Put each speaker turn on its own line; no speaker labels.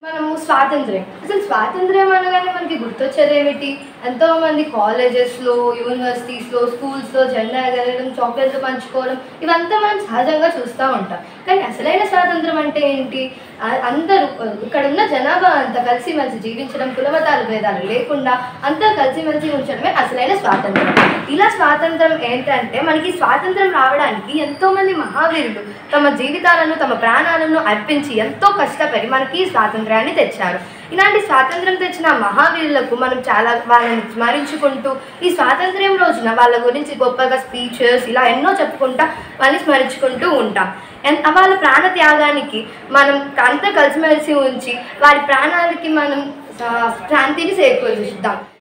మనము స్వాతంత్ర్యం అసలు స్వాతంత్ర్యం అనగానే మనకి గుర్తొచ్చేది ఏమిటి ఎంతో మంది కాలేజెస్లో యూనివర్సిటీస్లో స్కూల్స్లో జెండా ఎగరడం చాక్లెట్లు పంచుకోవడం ఇవంతా మనం సహజంగా చూస్తూ ఉంటాం కానీ అసలైన స్వాతంత్రం అంటే ఏంటి ఆ- అందరూ ఇక్కడ ఉన్న జనాభా అంతా కలిసిమెలిసి జీవించడం కులమతాల భేదాలు లేకుండా అంతా కలిసిమెలిసి ఉంచడమే అసలైన స్వాతంత్రం ఇలా స్వాతంత్రం ఏంటంటే మనకి స్వాతంత్రం రావడానికి ఎంతో మంది మహావీరులు తమ జీవితాలను తమ ప్రాణాలను అర్పించి ఎంతో కష్టపడి మనకి ఈ స్వాతంత్రాన్ని తెచ్చారు ఇలాంటి స్వాతంత్రం తెచ్చిన మహావీరులకు మనం చాలా వాళ్ళని స్మరించుకుంటూ ఈ స్వాతంత్ర్యం రోజున వాళ్ళ గురించి గొప్పగా స్పీచెస్ ఇలా ఎన్నో చెప్పుకుంటా వాళ్ళని స్మరించుకుంటూ ఉంటాం ఎన్- వాళ్ళ ప్రాణ త్యాగానికి మనం అంతా కలిసిమెలిసి ఉంచి వారి ప్రాణాలకి మనం ఆ, శాంతిని చేకూరుస్తాం